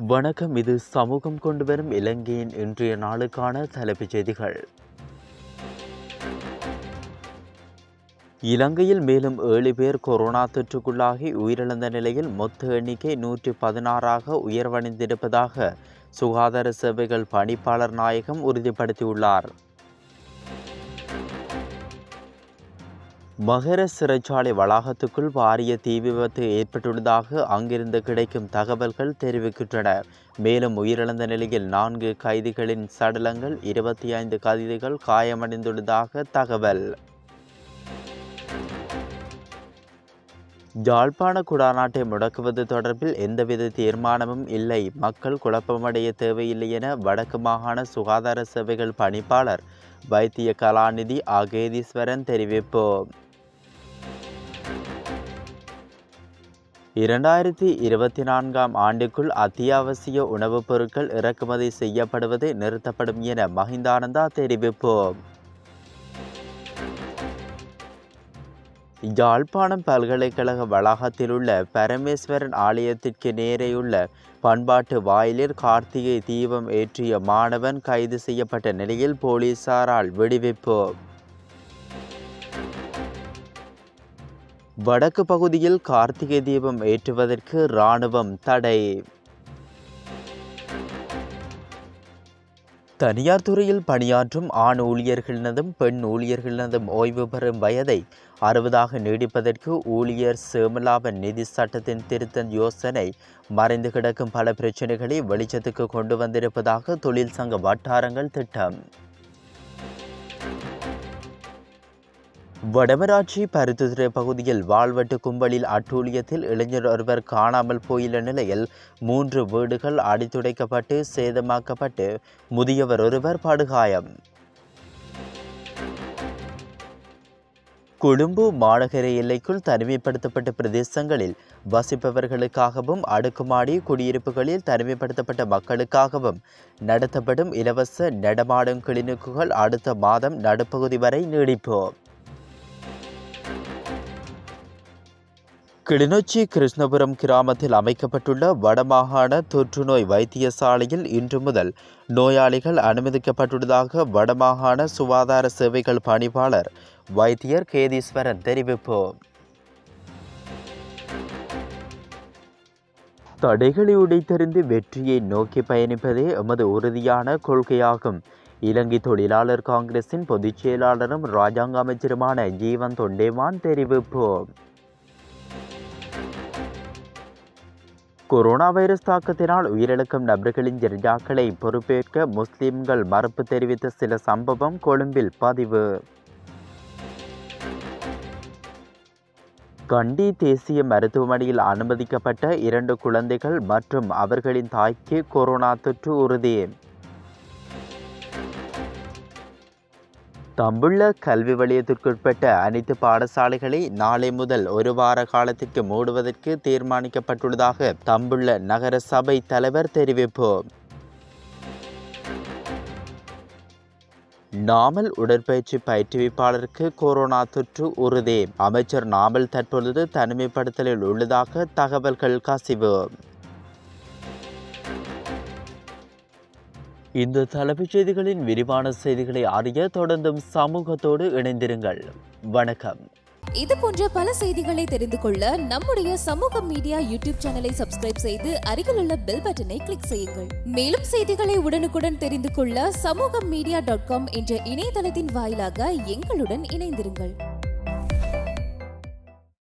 வணக்கம் இது சமூகம் கொண்டு வரும் இலங்கையின் இன்றைய நாளுக்கான தலைப்புச் செய்திகள் இலங்கையில் மேலும் ஏழு பேர் கொரோனா தொற்றுக்குள்ளாகி உயிரிழந்த நிலையில் மொத்த எண்ணிக்கை நூற்றி பதினாறாக உயர்வடைந்திருப்பதாக சுகாதார சேவைகள் பணிப்பாளர் நாயகம் உறுதிப்படுத்தியுள்ளார் மகர சிறைச்சாலை வளாகத்துக்குள் பாரிய தீ விபத்து ஏற்பட்டுள்ளதாக அங்கிருந்து கிடைக்கும் தகவல்கள் தெரிவிக்கின்றன மேலும் உயிரிழந்த நிலையில் நான்கு கைதிகளின் சடலங்கள் இருபத்தி ஐந்து கைதிகள் காயமடைந்துள்ளதாக தகவல் யாழ்ப்பாண குடாநாட்டை முடக்குவது தொடர்பில் எந்தவித தீர்மானமும் இல்லை மக்கள் குழப்பமடைய தேவையில்லை என வடக்கு மாகாண சுகாதார சேவைகள் பணிப்பாளர் வைத்திய கலாநிதி அகேதீஸ்வரன் தெரிவிப்பு இரண்டாயிரத்தி இருபத்தி நான்காம் ஆண்டுக்குள் அத்தியாவசிய உணவுப் பொருட்கள் இறக்குமதி செய்யப்படுவது நிறுத்தப்படும் என மஹிந்தானந்தா தெரிவிப்பு யாழ்ப்பாணம் பல்கலைக்கழக வளாகத்தில் உள்ள பரமேஸ்வரன் ஆலயத்திற்கு நேரேயுள்ள பண்பாட்டு வாயிலில் கார்த்திகை தீபம் ஏற்றிய மாணவன் கைது செய்யப்பட்ட நிலையில் போலீசாரால் விடுவிப்பு வடக்கு பகுதியில் கார்த்திகை தீபம் ஏற்றுவதற்கு இராணுவம் தடை தனியார் துறையில் பணியாற்றும் ஆண் ஊழியர்களினதும் பெண் ஊழியர்களினதும் ஓய்வு பெறும் வயதை அறுபதாக நீடிப்பதற்கு ஊழியர் சேமலாப நிதி சட்டத்தின் திருத்த யோசனை மறைந்து கிடக்கும் பல பிரச்சனைகளை வெளிச்சத்துக்கு கொண்டு வந்திருப்பதாக தொழில் சங்க வட்டாரங்கள் திட்டம் வடமராட்சி பருத்துத்துறை பகுதியில் வாழ்வெட்டு கும்பலில் அட்டூழியத்தில் இளைஞர் ஒருவர் காணாமல் போயுள்ள நிலையில் மூன்று வீடுகள் அடித்துடைக்கப்பட்டு சேதமாக்கப்பட்டு முதியவர் ஒருவர் படுகாயம் கொழும்பு மாநகர எல்லைக்குள் தனிமைப்படுத்தப்பட்ட பிரதேசங்களில் வசிப்பவர்களுக்காகவும் அடுக்குமாடி குடியிருப்புகளில் தனிமைப்படுத்தப்பட்ட மக்களுக்காகவும் நடத்தப்படும் இலவச நடமாடும் கிளினிக்குகள் அடுத்த மாதம் நடுப்பகுதி வரை நீடிப்பு கிளிநொச்சி கிருஷ்ணபுரம் கிராமத்தில் அமைக்கப்பட்டுள்ள வடமாகாண தொற்றுநோய் வைத்தியசாலையில் இன்று முதல் நோயாளிகள் அனுமதிக்கப்பட்டுள்ளதாக வடமாகாண சுகாதார சேவைகள் பணிப்பாளர் வைத்தியர் கேதீஸ்வரன் தெரிவிப்பு தடைகளை உடைத்தறிந்து வெற்றியை நோக்கி பயணிப்பதே எமது உறுதியான கொள்கையாகும் இலங்கை தொழிலாளர் காங்கிரசின் பொதுச் செயலாளரும் ராஜாங்க அமைச்சருமான ஜீவன் தொண்டேமான் தெரிவிப்பு கொரோனா வைரஸ் தாக்கத்தினால் உயிரிழக்கும் நபர்களின் ஜனாக்களை பொறுப்பேற்க முஸ்லிம்கள் மறுப்பு தெரிவித்த சில சம்பவம் கொழும்பில் பதிவு கண்டி தேசிய மருத்துவமனையில் அனுமதிக்கப்பட்ட இரண்டு குழந்தைகள் மற்றும் அவர்களின் தாய்க்கு கொரோனா தொற்று உறுதி தம்புள்ள கல்வி வலயத்திற்குட்பட்ட அனைத்து பாடசாலைகளை நாளை முதல் ஒரு வார காலத்திற்கு மூடுவதற்கு தீர்மானிக்கப்பட்டுள்ளதாக தம்புள்ள நகர சபை தலைவர் தெரிவிப்பு நாமல் உடற்பயிற்சி பயிற்றுவிப்பாளருக்கு கொரோனா தொற்று உறுதி அமைச்சர் நாமல் தற்பொழுது தனிமைப்படுத்தலில் உள்ளதாக தகவல்கள் கசிவு இந்த தலைப்புச் செய்திகளின் விரிவான செய்திகளை அறிய தொடர்ந்தும் சமூகத்தோடு இணைந்திருங்கள் வணக்கம் இது போன்ற பல செய்திகளை தெரிந்து கொள்ள நம்முடைய சமூக மீடியா யூடியூப் சேனலை சப்ஸ்கிரைப் செய்து அருகில் உள்ள பெல் பட்டனை கிளிக் செய்யுங்கள் மேலும் செய்திகளை உடனுக்குடன் தெரிந்து கொள்ள சமூக மீடியா டாட் காம் என்ற இணையதளத்தின் வாயிலாக எங்களுடன் இணைந்திருங்கள்